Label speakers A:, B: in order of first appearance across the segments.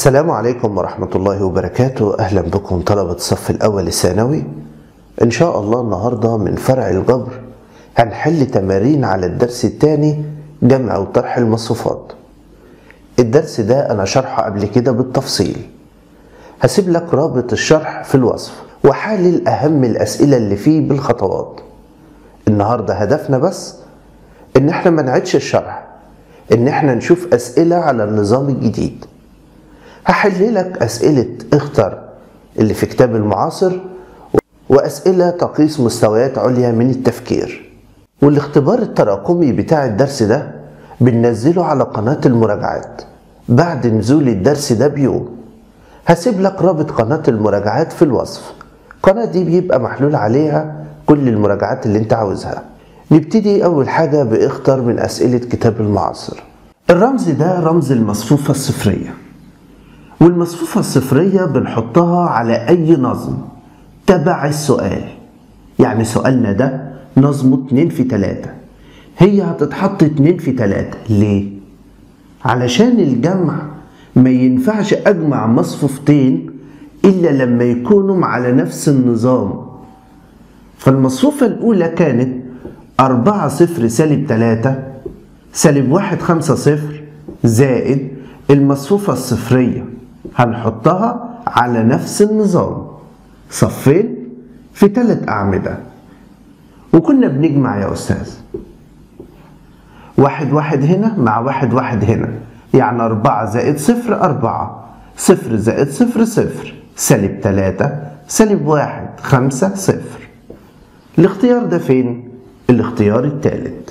A: السلام عليكم ورحمة الله وبركاته أهلا بكم طلبة الصف الأول الثانوي إن شاء الله النهاردة من فرع الجبر هنحل تمارين على الدرس الثاني جمع وطرح المصفوفات الدرس ده أنا شرحه قبل كده بالتفصيل هسيب لك رابط الشرح في الوصف وحلل أهم الأسئلة اللي فيه بالخطوات النهاردة هدفنا بس إن احنا ما نعيدش الشرح إن احنا نشوف أسئلة على النظام الجديد هحل لك أسئلة اختر اللي في كتاب المعاصر وأسئلة تقيس مستويات عليا من التفكير والاختبار التراكمي بتاع الدرس ده بننزله على قناة المراجعات بعد نزول الدرس ده بيوم هسيب لك رابط قناة المراجعات في الوصف القناة دي بيبقى محلول عليها كل المراجعات اللي انت عاوزها نبتدي أول حاجة باختر من أسئلة كتاب المعاصر الرمز ده رمز المصفوفة الصفرية والمصفوفة الصفرية بنحطها على أي نظم تبع السؤال يعني سؤالنا ده نظمه 2 في 3 هي هتتحط 2 في 3 ليه؟ علشان الجمع ما ينفعش أجمع مصفوفتين إلا لما يكونوا على نفس النظام فالمصفوفة الأولى كانت 4 صفر سالب 3 سالب 1 5 صفر زائد المصفوفة الصفرية هنحطها على نفس النظام صفين في ثلاث أعمدة وكنا بنجمع يا أستاذ واحد واحد هنا مع واحد واحد هنا يعني أربعة زائد صفر أربعة صفر زائد صفر صفر سالب تلاتة سالب واحد خمسة صفر الاختيار ده فين؟ الاختيار الثالث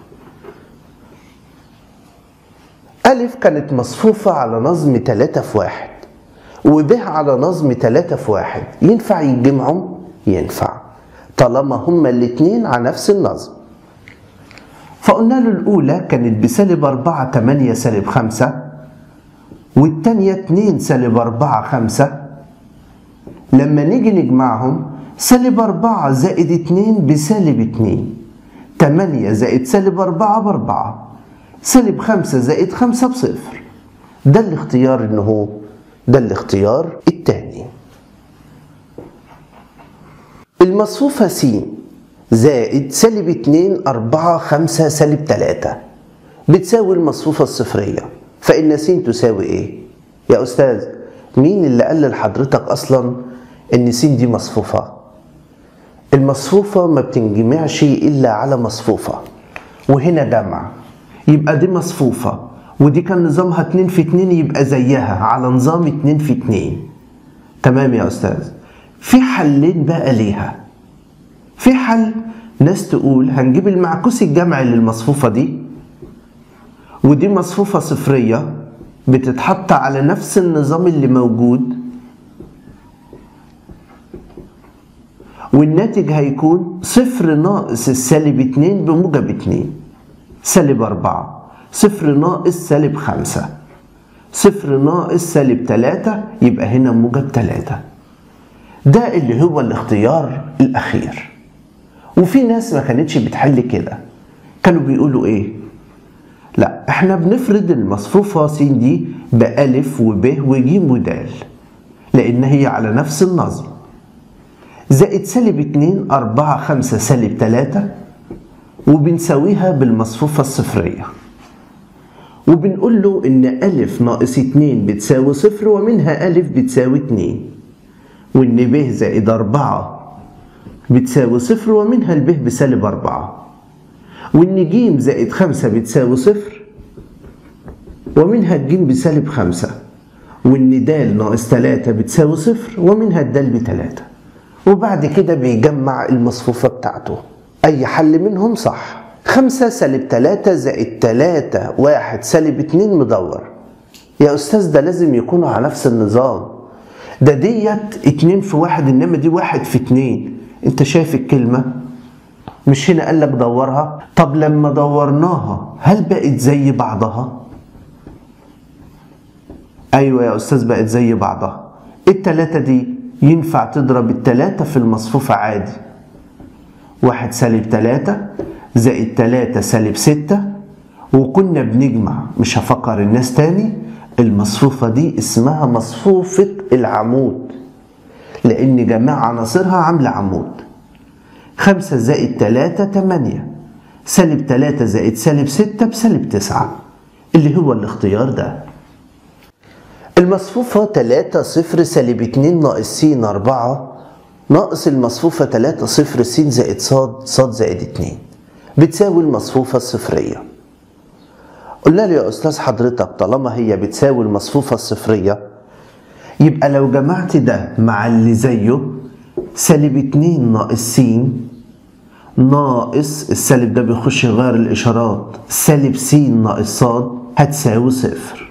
A: ألف كانت مصفوفة على نظم تلاتة في واحد وب على نظم تلاتة في واحد ينفع يتجمعوا؟ ينفع طالما هما الاتنين على نفس النظم فقلنا له الأولى كانت بسالب أربعة تمانية سالب خمسة والتانية اتنين سالب أربعة خمسة لما نيجي نجمعهم سالب أربعة زائد اتنين بسالب اتنين تمانية زائد سالب أربعة بأربعة سالب خمسة زائد خمسة بصفر ده الاختيار إن هو ده الاختيار التاني المصفوفة س زائد سالب اتنين أربعة خمسة سالب تلاتة بتساوي المصفوفة الصفرية فإن س تساوي إيه؟ يا أستاذ مين اللي قال لحضرتك أصلا إن س دي مصفوفة؟ المصفوفة ما بتنجمعش إلا على مصفوفة وهنا جمع يبقى دي مصفوفة ودي كان نظامها 2 في 2 يبقى زيها على نظام 2 في 2 تمام يا أستاذ في حلين بقى ليها في حل ناس تقول هنجيب المعكوس الجمعي للمصفوفة دي ودي مصفوفة صفرية بتتحط على نفس النظام اللي موجود والناتج هيكون صفر ناقص السالب اتنين بموجب اتنين سالب أربعة صفر ناقص سالب خمسة صفر ناقص سالب تلاتة يبقى هنا موجب تلاتة ده اللي هو الاختيار الأخير وفي ناس ما كانتش بتحل كده كانوا بيقولوا ايه لا احنا بنفرض المصفوفة س دي بألف وب وج ودال لأن هي على نفس النظم زائد سالب اتنين أربعة خمسة سالب تلاتة وبنساويها بالمصفوفة الصفرية وبنقول له إن ألف ناقص اتنين بتساوي صفر ومنها ألف بتساوي اتنين وإن ب زائد أربعة بتساوي صفر ومنها الب بسالب أربعة وإن ج زائد خمسة بتساوي صفر ومنها الج بسالب خمسة وإن د ناقص تلاتة بتساوي صفر ومنها الدال بتلاتة وبعد كده بيجمع المصفوفة بتاعته أي حل منهم صح خمسة سالب تلاتة زائد تلاتة واحد سالب اتنين مدور يا أستاذ ده لازم يكونوا على نفس النظام ده ديت اتنين في واحد إنما دي واحد في اتنين أنت شايف الكلمة مش هنا قالك دورها طب لما دورناها هل بقت زي بعضها أيوة يا أستاذ بقت زي بعضها التلاتة دي ينفع تضرب التلاتة في المصفوفة عادي واحد سالب تلاتة زائد تلاتة سالب ستة وكنا بنجمع مش هفكر الناس تاني المصفوفة دي اسمها مصفوفة العمود لأن جميع عناصرها عاملة عمود خمسة زائد تلاتة تمانية سالب تلاتة زائد سالب ستة بسالب تسعة اللي هو الاختيار ده المصفوفة تلاتة صفر سالب اتنين ناقص س أربعة ناقص المصفوفة تلاتة صفر س زائد ص ص زائد اتنين بتساوي المصفوفة الصفرية قلنا له يا أستاذ حضرتك طالما هي بتساوي المصفوفة الصفرية يبقى لو جمعت ده مع اللي زيه سالب اتنين ناقص س ناقص السالب ده بيخش يغير الإشارات سالب س ناقص ص هتساوي صفر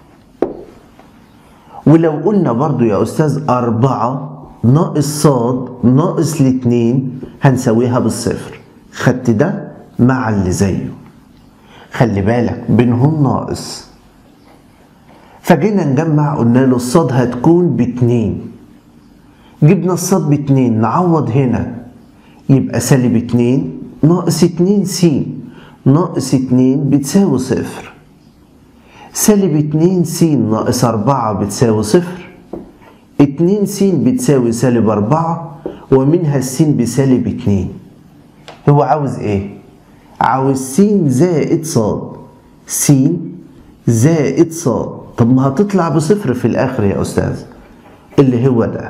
A: ولو قلنا برضو يا أستاذ أربعة ناقص صاد ناقص الاتنين هنساويها بالصفر خدت ده مع اللي زيه خلي بالك بينهم ناقص فجينا نجمع قلنا له الصاد هتكون باتنين جبنا الصاد باتنين نعوض هنا يبقى سالب اتنين ناقص اتنين س ناقص اتنين بتساوي صفر سالب اتنين س ناقص أربعة بتساوي صفر اتنين س بتساوي سالب أربعة ومنها الس بسالب اتنين هو عاوز ايه؟ عاوز س زائد ص س زائد ص طب ما هتطلع بصفر في الآخر يا أستاذ اللي هو ده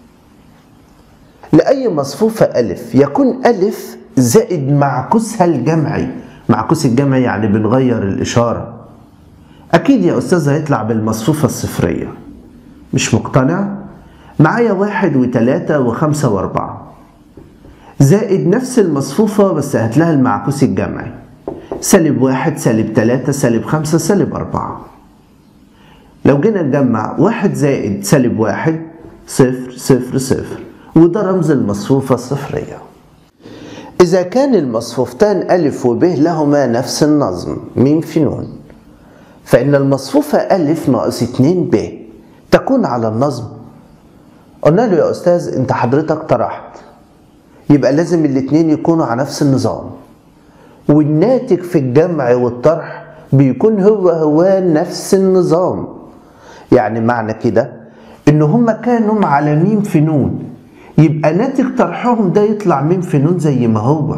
A: لأي مصفوفة ألف يكون ألف زائد معكوسها الجمعي معكوس الجمعي يعني بنغير الإشارة أكيد يا أستاذ هيطلع بالمصفوفة الصفرية مش مقتنع؟ معايا واحد وتلاتة وخمسة وأربعة زائد نفس المصفوفة بس هات لها المعكوس الجمعي سالب واحد سالب تلاتة سالب خمسة سالب أربعة لو جينا نجمع واحد زائد سالب واحد صفر صفر صفر وده رمز المصفوفة الصفرية إذا كان المصفوفتان ألف وب لهما نفس النظم ميم في نون فإن المصفوفة ألف ناقص اتنين ب تكون على النظم قلنا له يا أستاذ أنت حضرتك طرحت يبقى لازم الاتنين يكونوا على نفس النظام والناتج في الجمع والطرح بيكون هو هو نفس النظام يعني معنى كده ان هما كانوا على ميم في نون يبقى ناتج طرحهم ده يطلع ميم في نون زي ما هو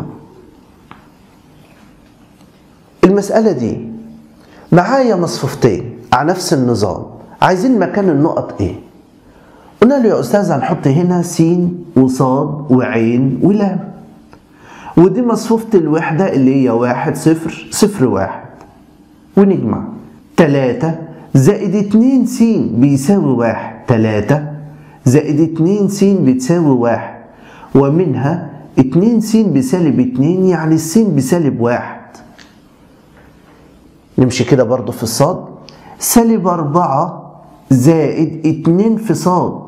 A: المسألة دي معايا مصفوفتين على نفس النظام عايزين مكان النقط ايه قلنا له يا استاذ هنحط هنا س وصاد وعين ولام ودي مصفوفة الوحدة اللي هي واحد صفر صفر واحد ونجمع تلاتة زائد اتنين س بيساوي واحد تلاتة زائد اتنين س بتساوي واحد ومنها اتنين س بسالب اتنين يعني السين بسالب واحد نمشي كده برضو في الصاد سالب أربعة زائد اتنين في صاد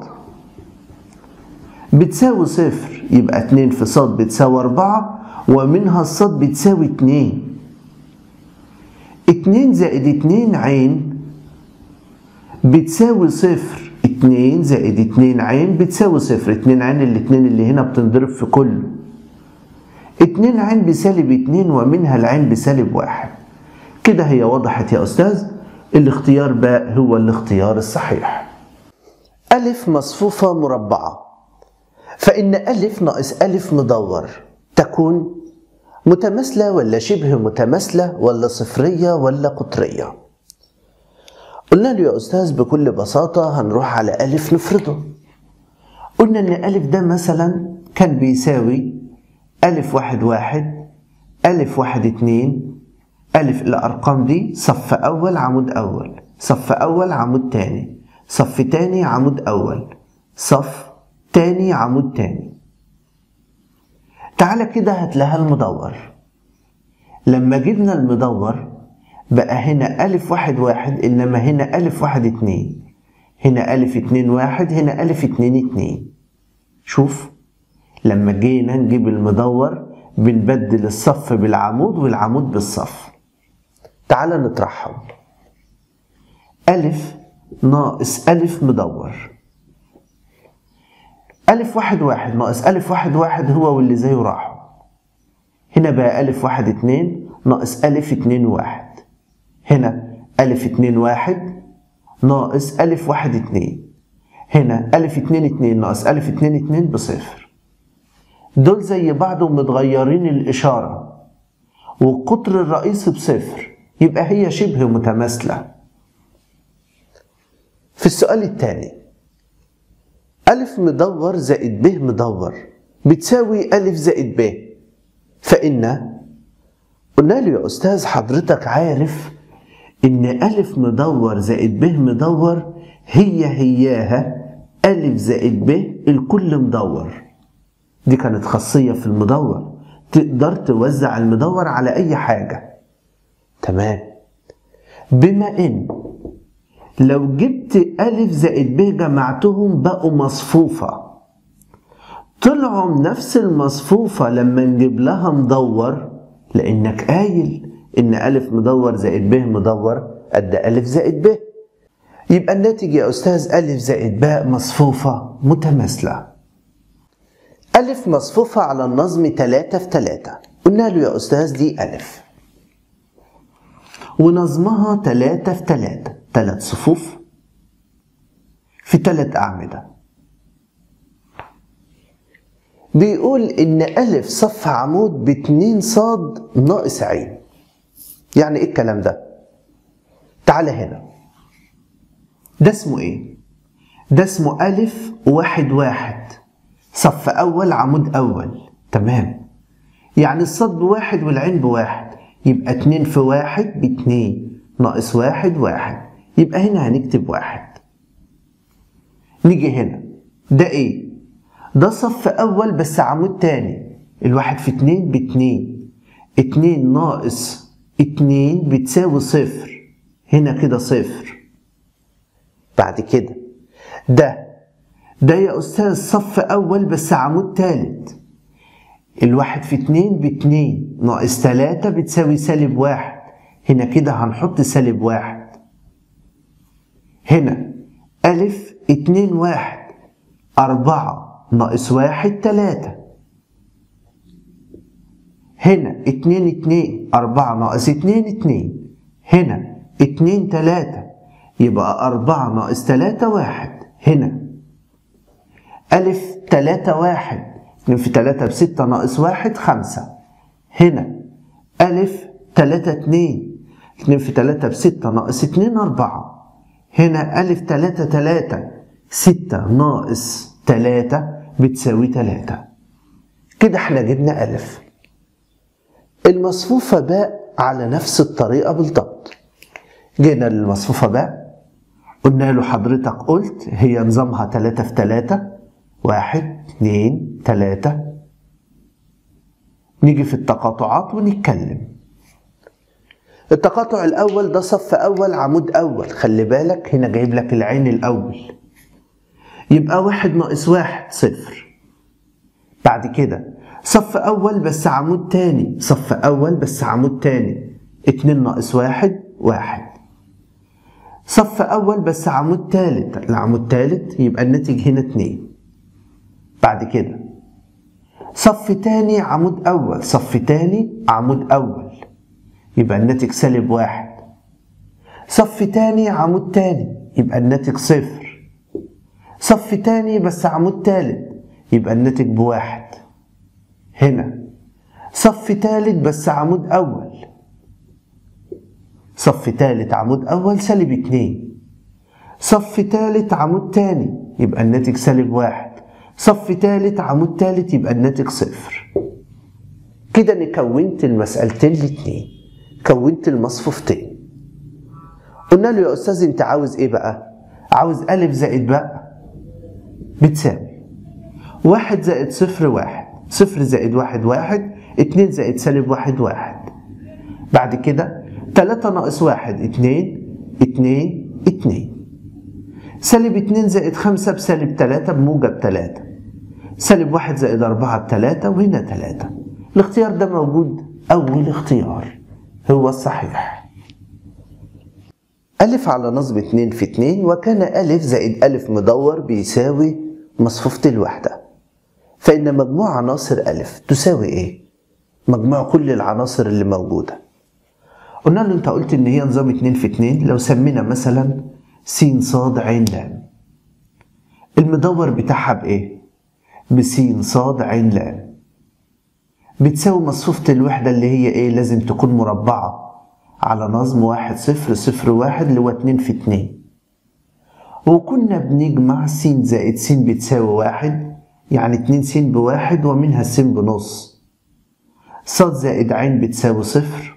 A: بتساوي صفر يبقى اتنين في صاد بتساوي أربعة ومنها الصاد بتساوي اتنين اتنين زائد اتنين عين بتساوي صفر اتنين زائد اتنين عين بتساوي صفر اتنين عين الاتنين اللي هنا بتنضرب في كله اتنين عين بسالب اتنين ومنها العين بسالب واحد كده هي وضحت يا أستاذ الاختيار باء هو الاختيار الصحيح ألف مصفوفة مربعة فإن ألف ناقص ألف مدور تكون متماثلة ولا شبه متماثلة ولا صفرية ولا قطرية قلنا له يا أستاذ بكل بساطة هنروح على ألف نفرضه قلنا إن ألف ده مثلا كان بيساوي ألف واحد واحد ألف واحد اتنين ألف الأرقام دي صف أول عمود أول صف أول عمود تاني صف تاني عمود أول صف تاني عمود تاني تعالى كده هتلاقيها المدور لما جبنا المدور بقى هنا ألف واحد واحد إنما هنا ألف واحد اتنين هنا ألف اتنين واحد هنا ألف اتنين اتنين شوف لما جينا نجيب المدور بنبدل الصف بالعمود والعمود بالصف تعال نطرحهم ألف ناقص ألف مدور ألف واحد واحد ناقص ألف واحد واحد هو واللي زيه راحوا هنا بقى ألف واحد اتنين ناقص ألف اتنين واحد هنا ألف اتنين واحد ناقص ألف واحد اتنين هنا ألف اتنين اتنين ناقص ألف اتنين اتنين بصفر دول زي بعض ومتغيرين الإشارة والقطر الرئيسي بصفر يبقى هي شبه متماثلة في السؤال الثاني ألف مدور زائد ب مدور بتساوي ألف زائد ب فإن قلنا له يا أستاذ حضرتك عارف إن ألف مدور زائد ب مدور هي هياها ألف زائد ب الكل مدور دي كانت خاصية في المدور تقدر توزع المدور على أي حاجة تمام بما إن لو جبت ألف زائد ب جمعتهم بقوا مصفوفة طلعوا نفس المصفوفة لما نجيب لها مدور لأنك قايل إن ألف مدور زائد ب مدور قد ألف زائد ب يبقى الناتج يا أستاذ ألف زائد باء مصفوفة متماثلة ألف مصفوفة على النظم تلاتة في تلاتة قلنا له يا أستاذ دي ألف ونظمها تلاتة في تلاتة تلات صفوف في تلات أعمدة بيقول إن ألف صف عمود باتنين صاد ناقص عين يعني إيه الكلام ده؟ تعالى هنا ده اسمه إيه؟ ده اسمه ألف واحد واحد صف أول عمود أول تمام يعني الصاد بواحد والعين بواحد يبقى اتنين في واحد باتنين ناقص واحد واحد يبقى هنا هنكتب واحد نيجي هنا ده ايه ده صف اول بس عمود تاني الواحد في اتنين باتنين اتنين ناقص اتنين بتساوي صفر هنا كده صفر بعد كده ده ده يا أستاذ صف أول بس عمود تالت الواحد في اتنين باتنين ناقص تلاتة بتساوي سالب واحد هنا كده هنحط سالب واحد هنا ألف اتنين واحد أربعة ناقص واحد تلاتة هنا اتنين اتنين أربعة ناقص اتنين اتنين هنا اتنين تلاتة يبقى أربعة ناقص تلاتة واحد هنا ألف تلاتة واحد اتنين في تلاتة بستة ناقص واحد خمسة هنا ألف تلاتة اتنين اتنين في تلاتة بستة ناقص اتنين أربعة هنا ألف تلاتة تلاتة ستة ناقص تلاتة بتساوي تلاتة كده احنا جبنا ألف المصفوفة باء على نفس الطريقة بالضبط جينا للمصفوفة باء قلنا له حضرتك قلت هي نظامها تلاتة في تلاتة واحد اتنين تلاتة نيجي في التقاطعات ونتكلم التقاطع الأول ده صف أول عمود أول خلي بالك هنا جايب لك العين الأول يبقى واحد ناقص واحد صفر بعد كده صف أول بس عمود تاني صف أول بس عمود تاني اتنين ناقص واحد واحد صف أول بس عمود تالت العمود تالت يبقى الناتج هنا اتنين بعد كده صف تاني عمود أول صف تاني عمود أول يبقى الناتج سالب واحد صف تاني عمود تاني يبقى الناتج صفر صف تاني بس عمود تالت يبقى الناتج بواحد هنا صف تالت بس عمود أول صف تالت عمود أول سالب اتنين صف تالت عمود تاني يبقى الناتج سالب واحد صف تالت عمود تالت يبقى الناتج صفر كده انا كونت المسألتين الاتنين كونت المصفوفتين قلنا له يا أستاذ أنت عاوز إيه بقى؟ عاوز ألف زائد باء بتساوي واحد زائد صفر واحد صفر زائد واحد واحد اتنين زائد سالب واحد واحد بعد كده تلاتة ناقص واحد اتنين اتنين اتنين سالب اتنين زائد خمسة بسالب تلاتة بموجب تلاتة سالب واحد زائد أربعة بتلاتة وهنا تلاتة الاختيار ده موجود أول اختيار هو الصحيح ألف على نصب اتنين في اتنين وكان ألف زائد ألف مدور بيساوي مصفوفة الوحدة فإن مجموع عناصر ألف تساوي إيه؟ مجموع كل العناصر اللي موجودة قلنا له أنت قلت إن هي نظام اتنين في اتنين لو سمينا مثلا س صاد عين لام المدور بتاعها بإيه؟ بس صاد عين لام بتساوي مصفوفة الوحدة اللي هي إيه؟ لازم تكون مربعة على نظم واحد صفر صفر واحد اللي هو اتنين في اتنين وكنا بنجمع س زائد س بتساوي واحد يعني اتنين س بواحد ومنها س بنص صاد زائد عين بتساوي صفر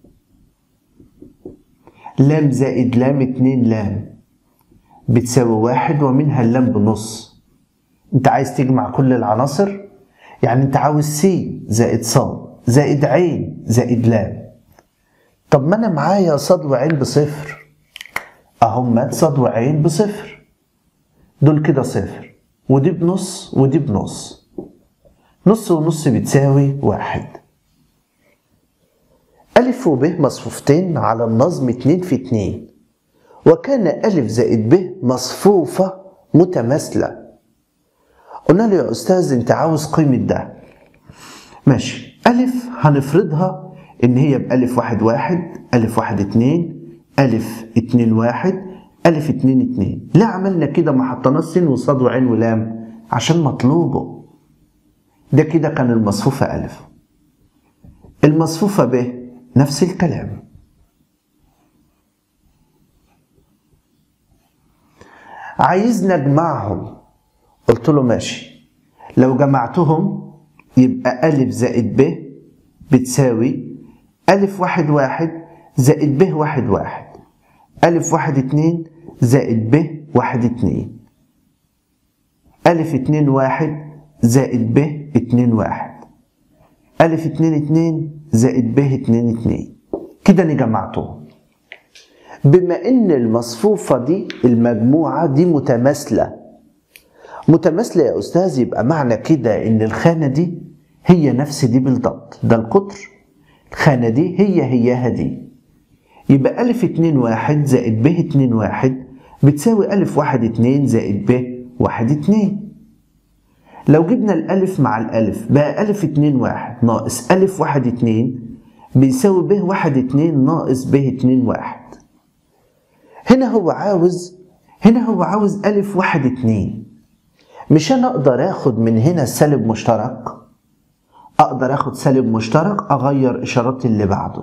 A: لام زائد لام اتنين لام بتساوي واحد ومنها اللام بنص انت عايز تجمع كل العناصر يعني انت عاوز س زائد صاد زائد عين زائد لام طب ما انا معايا صاد وعين بصفر اهم صاد وعين بصفر دول كده صفر ودي بنص ودي بنص نص ونص بتساوي واحد ألف وب مصفوفتين على النظم اتنين في اتنين وكان ألف زائد ب مصفوفة متماثلة قلنا له يا أستاذ أنت عاوز قيمة ده ماشي ألف هنفرضها إن هي بألف واحد واحد ألف واحد اتنين ألف اتنين واحد ألف اتنين اتنين ليه عملنا كده ما حطيناش سين وصاد وعين ولام عشان مطلوبه ده كده كان المصفوفة ألف المصفوفة ب نفس الكلام عايزنا اجمعهم قلت له ماشي لو جمعتهم يبقى ألف زائد ب بتساوي ألف واحد واحد زائد ب واحد واحد ألف واحد اتنين زائد ب واحد اتنين ألف اتنين واحد زائد ب اتنين واحد ألف اتنين اتنين زائد ب اتنين اتنين كده أنا جمعتهم بما إن المصفوفة دي المجموعة دي متماثلة متماثلة يا أستاذ يبقى معنى كده إن الخانة دي هي نفس دي بالضبط ده القطر الخانة دي هي هياها دي يبقى ألف اتنين واحد زائد ب اتنين واحد بتساوي ألف واحد اتنين زائد ب واحد اتنين لو جبنا الألف مع الألف بقى ألف اتنين واحد ناقص ألف واحد اتنين بيساوي ب واحد اتنين ناقص ب اتنين واحد هنا هو عاوز هنا هو عاوز ألف واحد اتنين مش أنا أقدر آخد من هنا سالب مشترك أقدر آخد سالب مشترك أغير إشارات اللي بعده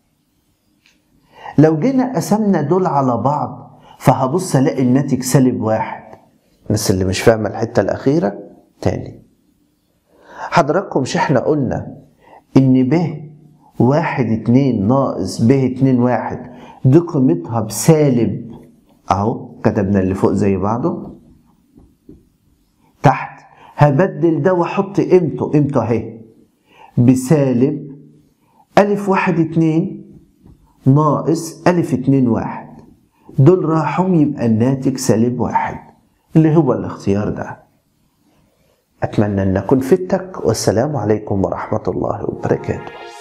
A: لو جينا قسمنا دول على بعض فهبص ألاقي الناتج سالب واحد الناس اللي مش فاهمة الحتة الأخيرة تاني حضراتكم مش احنا قلنا إن ب واحد اتنين ناقص ب اتنين واحد دي قيمتها بسالب أهو كتبنا اللي فوق زي بعضه تحت هبدل ده واحط قيمته قيمته اهي بسالب ألف واحد اتنين ناقص ألف اتنين واحد دول راحوا يبقى الناتج سالب واحد اللي هو الاختيار ده أتمنى أن أكون فدتك والسلام عليكم ورحمة الله وبركاته